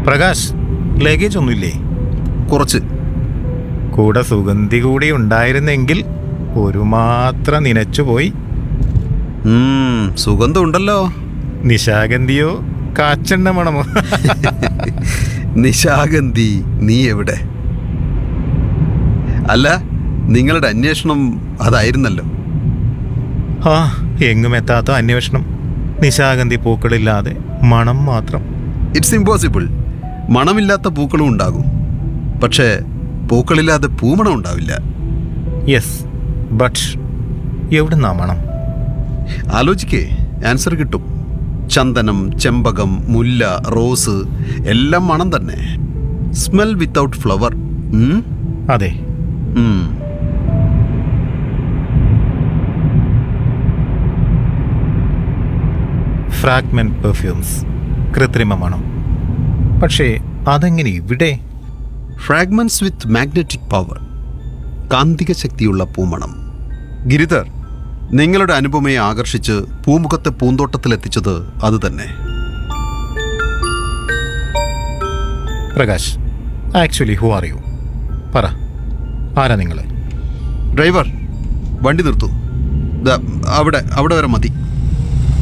Prakash luggage ഒന്നുമില്ലേ കുറച്ച് കൂടെ സുഗന്ധി കൂടി ഉണ്ടായിരുന്നെങ്കിൽ ഒരു മാത്ര നനച്ചുപോയി ഉം, സുഗന്ധമുണ്ടല്ലോ നിശാഗന്ധിയോ കാച്ചെണ്ണ മണമോ നിശാഗന്ധി നീ എവിടെ അല്ല നിങ്ങളുടെ അന്വേഷണം അതായിരുന്നല്ലോ ആ എങ്ങും എത്താത്ത അന്വേഷണം നിശാഗന്ധി പൂക്കളില്ലാതെ മണം മാത്രം ഇറ്റ്സ് ഇമ്പോസിബിൾ മണമില്ലാത്ത പൂക്കളും ഉണ്ടാകും പക്ഷേ പൂക്കളില്ലാതെ പൂമണം ഉണ്ടാവില്ല യെസ് ബട്ട് എവിടുന്നാ മണം ആലോചിക്കേ ആൻസർ കിട്ടും ചന്ദനം ചെമ്പകം മുല്ല റോസ് എല്ലാം മണം തന്നെ സ്മെൽ വിത്തൗട്ട് ഫ്ലവർ അതെ ഫ്രാഗ്മെന്റ് പെർഫ്യൂംസ് കൃത്രിമ മണം പക്ഷേ അതെങ്ങനെ ഇവിടെ ഫ്രാഗ്മെന്റ്സ് വിത്ത് മാഗ്നറ്റിക് പവർ കാന്തിക ശക്തിയുള്ള പൂമണം ഗിരിധർ നിങ്ങളുടെ അനുപമയെ ആകർഷിച്ച് പൂമുഖത്തെ പൂന്തോട്ടത്തിലെത്തിച്ചത് അതുതന്നെ Prakash actually who are you പറ ആരാ നിങ്ങൾ ഡ്രൈവർ വണ്ടി നിർത്തൂ ദാ, അവിടെ അവിടെ വരെ മതി